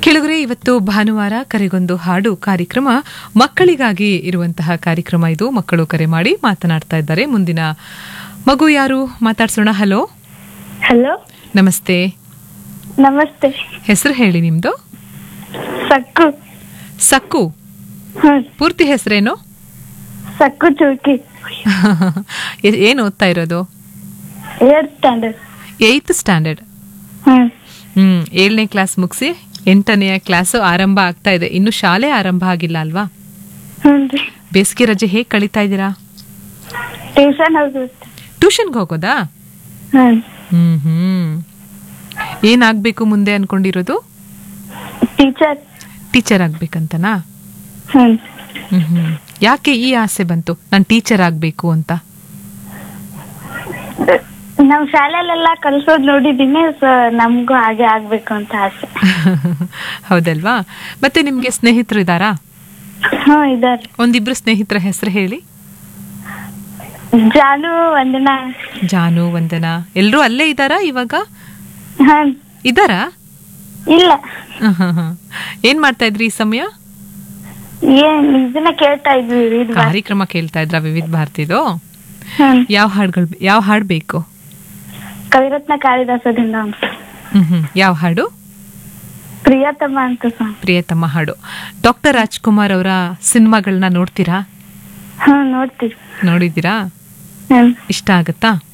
ಕೆಳಗರೆ ಇವತ್ತು ಭಾನುವಾರ ಕರೆಗೊಂದು ಹಾಡು ಕಾರ್ಯಕ್ರಮ ಮಕ್ಕಳಿಗಾಗಿ ಇರುವಂತಹ ಕಾರ್ಯಕ್ರಮ ಇದು ಮಕ್ಕಳು ಕರೆ ಮಾಡಿ ಮಾತನಾಡ್ತಾ ಇದ್ದಾರೆ ಮುಂದಿನ ಮಗು ಯಾರು ಮಾತಾಡ್ಸೋಣ ಹಲೋ ಹಲೋ ನಮಸ್ತೆ ನಮಸ್ತೆ ಹೆಸರು ಹೇಳಿ ನಿಮ್ದು ಸಕ್ಕು ಸಕ್ಕು ಹ್ಮ್ ಪೂರ್ತಿ ಹೆಸರೇನು ಸಕ್ಕು ಚೌಕಿ ಏ- ಏನ್ ಓದ್ತಾ ಇರೋದು eight standard eighth standard hmm hmm ಏಳನೇ ಕ್ಲಾಸ್ ಮುಗಿಸಿ ಎಂಟನೆಯ ಕ್ಲಾಸ್ ಆರಂಭ ಆಗ್ತಾ ಇದೆ ಇನ್ನು ಶಾಲೆ ಆರಂಭ ಆಗಿಲ್ಲ ಅಲ್ವಾ ಹ್ಞೂ ರೀ ಬೇಸಿಗೆ ರಜೆ ಹೇಗ್ ಕಳೀತಾ ಇದ್ದೀರಾ ಟ್ಯೂಷನ್ ಹೋಗುತ್ತೆ ಟ್ಯೂಷನ್ಗೆ ಹೋಗೋದಾ ಹ್ಮ್ ಹ್ಮ್ ಹ್ಮ್ ಏನಾಗ್ಬೇಕು ಮುಂದೆ ಅನ್ಕೊಂಡಿರೋದು ಟೀಚರ್ ಟೀಚರ್ ಆಗ್ಬೇಕಂತನಾ ಹ್ಮ್ ಹ್ಮ್ ಹ್ಮ್ ಯಾಕೆ ಈ ಆಸೆ ಬಂತು ನಾನು ಟೀಚರ್ ಆಗ್ಬೇಕು ಅಂತ ನಾವ್ ಶಾಲೆಲೆಲ್ಲ ಕಲ್ಸೋದ್ ನೋಡಿದೀನಿ ಸೊ ನಮ್ಗೂ ಹಾಗೆ ಆಗ್ಬೇಕು ಅಂತ ಆಸೆ ಹೌದಲ್ವಾ ಮತ್ತೆ ನಿಮ್ಗೆ ಸ್ನೇಹಿತರು ಇದ್ದಾರಾ ಹ್ಞೂ ಇದಾರೆ ಒಂದಿಬ್ರು ಸ್ನೇಹಿತರ ಹೆಸರು ಹೇಳಿ ಜಾನು ವಂದನಾ ಜಾನು ವಂದನಾ ಎಲ್ರೂ ಅಲ್ಲೇ ಇದ್ದಾರಾ ಇವಾಗ ಹ್ಮ್ ಇದ್ದಾರಾ ಇಲ್ಲ ಹ್ಮ್, ಹ್ಮ್, ಹ್ಮ್. ಏನ್ ಮಾಡ್ತಾ ಇದ್ರಿ ಈ ಸಮಯ ಏನ್ ಇದನ್ನ ಕೇಳ್ತಾ ಇದ್ವಿ ಇದು ಬಾ- ಕಾರ್ಯಕ್ರಮ ಕೇಳ್ತಾ ಇದ್ರ ವಿವಿಧ ಭಾರತಿದು ಹ್ಮ್ ಯಾವ ಹಾಡುಗಳು ಯಾವ ಹಾಡು ಬೇಕು ಕವಿರತ್ನ ಕಾಳಿದಾಸದಿಂದ ಒಂದು ಹ್ಮ್ ಹ್ಮ್ ಯಾವ ಹಾಡು ಪ್ರಿಯತಮ ಅಂತ ಸಾಂಗ್ ಪ್ರಿಯತಮ ಹಾಡು ಡಾಕ್ಟರ್ ರಾಜ್ಕುಮಾರ್ ಅವರ ಸಿನಿಮಾಗಳನ್ನ ನೋಡ್ತೀರಾ ಹ್ಮ್ ನೋಡ್ತೀವಿ ನೋಡಿದ್ದೀರಾ ಹ್ಮ್ ಇಷ್ಟ ಆಗುತ್ತಾ